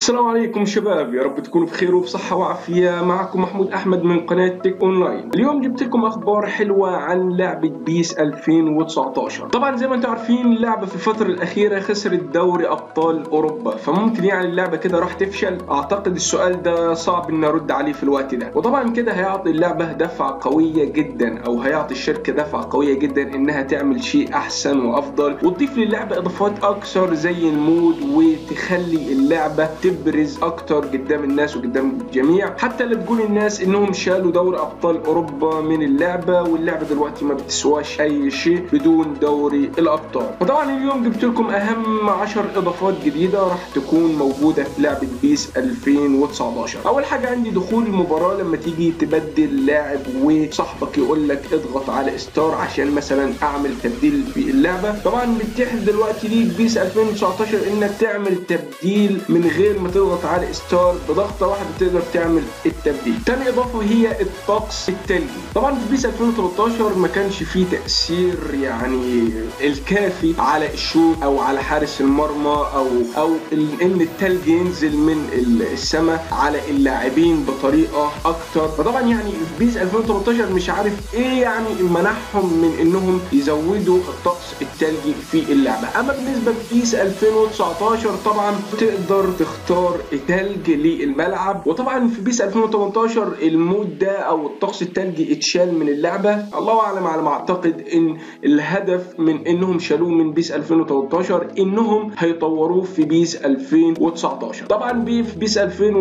السلام عليكم شباب يا رب تكونوا بخير وبصحة وعافية معكم محمود أحمد من قناة تك أونلاين اليوم جبت لكم أخبار حلوة عن لعبة بيس 2019 طبعا زي ما انتم عارفين اللعبة في الفترة الأخيرة خسرت دوري أبطال أوروبا فممكن يعني اللعبة كده راح تفشل أعتقد السؤال ده صعب إن أرد عليه في الوقت ده وطبعا كده هيعطي اللعبة دفعة قوية جدا أو هيعطي الشركة دفعة قوية جدا إنها تعمل شيء أحسن وأفضل وتضيف للعبة إضافات أكثر زي المود وتخلي اللعبة تبرز اكتر قدام الناس وقدام الجميع حتى لا تقول الناس انهم شالوا دوري ابطال اوروبا من اللعبه واللعبه دلوقتي ما بتسواش اي شيء بدون دوري الابطال فطبعا اليوم جبت لكم اهم 10 اضافات جديده راح تكون موجوده في لعبه بيس 2019 اول حاجه عندي دخول المباراه لما تيجي تبدل لاعب وصاحبك يقول لك اضغط على ستار عشان مثلا اعمل تبديل في اللعبه طبعا بتتيح دلوقتي ليك بيس 2019 انك تعمل تبديل من غير ما تضغط على ستار بضغطه واحده تقدر تعمل التبديل تاني اضافه هي الطقس التلجي طبعا في بيس 2013 ما كانش فيه تاثير يعني الكافي على الشوط او على حارس المرمى او او ان التلج ينزل من السماء على اللاعبين بطريقه اكتر فطبعا يعني في بيس 2013 مش عارف ايه يعني منعهم من انهم يزودوا الطقس التلجي في اللعبه اما بالنسبه لبيس 2019 طبعا تقدر تختار تلج للملعب وطبعا في بيس 2018 المود ده او الطقس التلجي اتشال من اللعبه الله اعلم على ما اعتقد ان الهدف من انهم شالوه من بيس 2013 انهم هيطوروه في بيس 2019 طبعا في بيس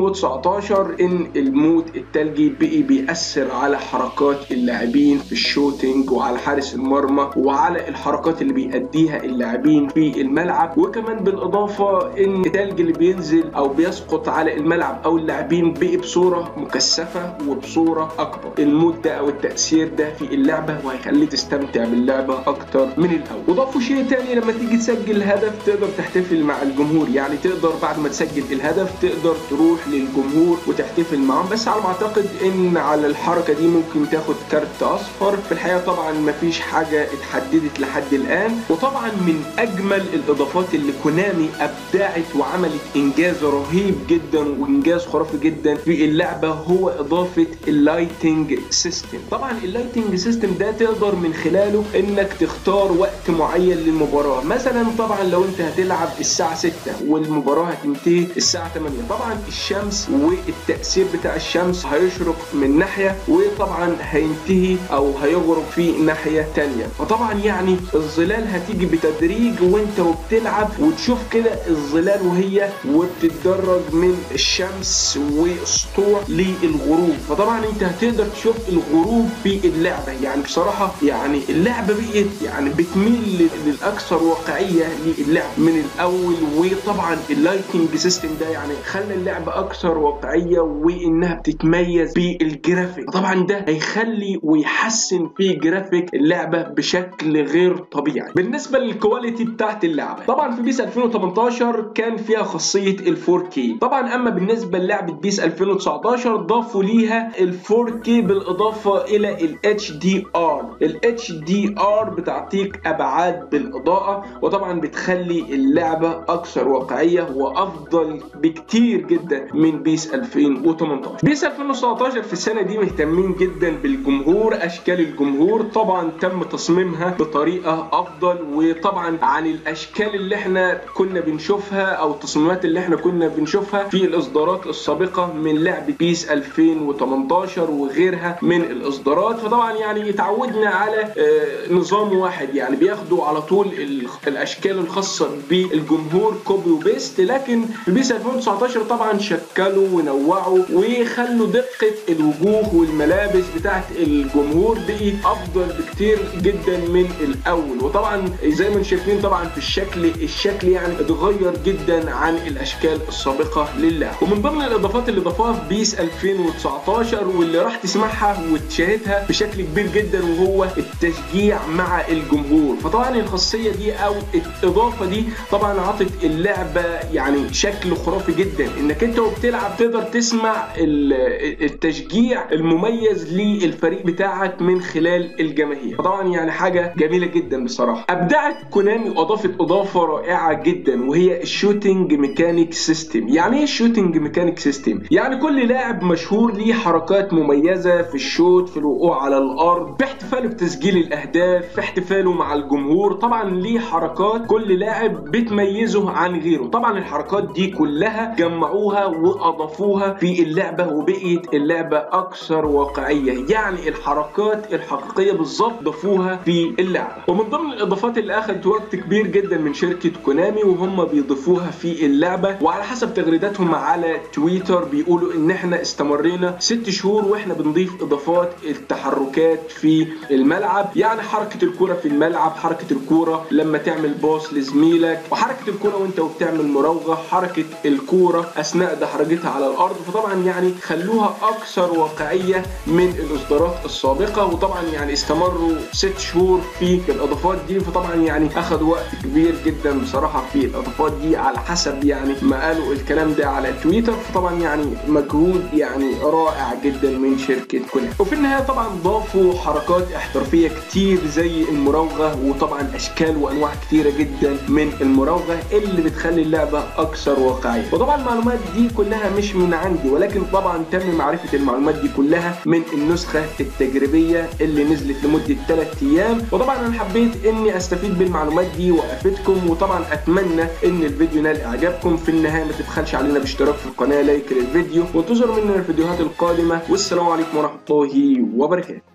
2019 ان المود التلجي بقي بيأثر على حركات اللاعبين في الشوتينج وعلى حارس المرمى وعلى الحركات اللي بيأديها اللاعبين في الملعب وكمان بالاضافه ان التلج اللي بينزل او بيسقط على الملعب او اللاعبين بقي بصوره مكثفه وبصوره اكبر المود ده او التاثير ده في اللعبه وهيخليك تستمتع باللعبه اكتر من الاول وضافوا شيء تاني لما تيجي تسجل الهدف تقدر تحتفل مع الجمهور يعني تقدر بعد ما تسجل الهدف تقدر تروح للجمهور وتحتفل معاهم بس على ما اعتقد ان على الحركه دي ممكن تاخد كارت اصفر في الحقيقه طبعا مفيش حاجه اتحددت لحد الان وطبعا من اجمل الاضافات اللي كونامي ابدعت وعملت انجاز رهيب جدا وانجاز خرافي جدا في اللعبه هو اضافه اللايتنج سيستم طبعا اللايتنج سيستم ده تقدر من خلاله انك تختار وقت معين للمباراه مثلا طبعا لو انت هتلعب الساعه 6 والمباراه هتنتهي الساعه 8 طبعا الشمس والتاثير بتاع الشمس هيشرق من ناحيه وطبعا هينتهي او هيغرب في ناحيه تانية فطبعا يعني الظلال هتيجي بتدريج وانت وبتلعب وتشوف كده الظلال وهي وبتتدرج من الشمس والسطوع للغروب فطبعا انت هتقدر تشوف الغروب في اللعبه يعني بصراحه يعني اللعبه بقت يعني بتميل للاكثر واقعيه للعب من الاول وطبعا اللايتنج سيستم ده يعني خلى اللعبه اكثر واقعيه وانها بتتميز بالجرافيك طبعا ده هيخلي ويحسن في جرافيك اللعبه بشكل غير طبيعي بالنسبه للكواليتي بتاعت اللعبه طبعا في بيس 2018 كان فيها خاصيه ال 4K طبعا اما بالنسبه للعبه بيس 2019 ضافوا ليها ال 4K بالاضافه الى ال HDR ال HDR بتعطيك ابعاد بالاضاءه وطبعا بتخلي اللعبه اكثر واقعيه وافضل بكتير جدا من بيس 2018 بيس 2019 في السنه دي مهتمين جدا بالجمهور اشكال الجمهور طبعا تم تصميمها بطريقه افضل وطبعا عن الاشكال اللي احنا كنا بنشوفها او التصميمات اللي احنا كنا بنشوفها في الاصدارات السابقه من لعبه بيس 2018 وغيرها من الاصدارات فطبعا يعني اتعودنا على نظام واحد يعني بياخدوا على طول الاشكال الخاصه بالجمهور كوبي وبيست لكن في بيس 2019 طبعا شكلوا ونوعوا وخلوا دقه الوجوه والملابس بتاعت الجمهور بقي افضل بكتير جدا من الاول وطبعا زي ما شايفين طبعا في الشكل الشكل يعني اتغير جدا عن الاشكال السابقه لله ومن ضمن الاضافات اللي ضافوها في بيس 2019 واللي راح تسمعها وتشاهدها بشكل كبير جدا وهو التشجيع مع الجمهور فطبعا الخاصيه دي او الاضافه دي طبعا عطت اللعبه يعني شكل خرافي جدا انك انت وبتلعب تقدر تسمع التشجيع المميز للفريق بتاعك من خلال الجماهير فطبعا يعني حاجه جميله جدا بصراحه ابدعت كونامي واضافت اضافه رائعه جدا وهي الشوتنج ميكانيكس سيستم يعني ايه شوتنج ميكانيك سيستم يعني كل لاعب مشهور ليه حركات مميزه في الشوت في الوقوع على الارض باحتفاله بتسجيل الاهداف في احتفاله مع الجمهور طبعا ليه حركات كل لاعب بتميزه عن غيره طبعا الحركات دي كلها جمعوها واضافوها في اللعبه وبقيت اللعبه اكثر واقعيه يعني الحركات الحقيقيه بالظبط ضافوها في اللعبه ومن ضمن الاضافات اللي اخذت وقت كبير جدا من شركه كونامي وهم بيضيفوها في اللعبه وعلى حسب تغريداتهم على تويتر بيقولوا ان احنا استمرينا ست شهور واحنا بنضيف اضافات التحركات في الملعب يعني حركه الكره في الملعب حركه الكوره لما تعمل باص لزميلك وحركه الكوره وانت وبتعمل مراوغه حركه الكوره اثناء دحرجتها على الارض فطبعا يعني خلوها اكثر واقعيه من الاصدارات السابقه وطبعا يعني استمروا ست شهور في الاضافات دي فطبعا يعني اخذ وقت كبير جدا بصراحه في الاضافات دي على حسب يعني ما قالوا الكلام ده على تويتر فطبعا يعني مجهود يعني رائع جدا من شركه كونامي وفي النهايه طبعا ضافوا حركات احترافيه كتير زي المراوغه وطبعا اشكال وانواع كتيره جدا من المراوغه اللي بتخلي اللعبه اكثر واقعيه وطبعا المعلومات دي كلها مش من عندي ولكن طبعا تم معرفه المعلومات دي كلها من النسخه التجريبيه اللي نزلت لمده 3 ايام وطبعا انا حبيت اني استفيد بالمعلومات دي وافيدكم وطبعا اتمنى ان الفيديو نال اعجابكم في النهايه ما تبخلش علينا باشتراك في القناه لايك للفيديو وانتظروا مننا الفيديوهات القادمه والسلام عليكم ورحمه الله وبركاته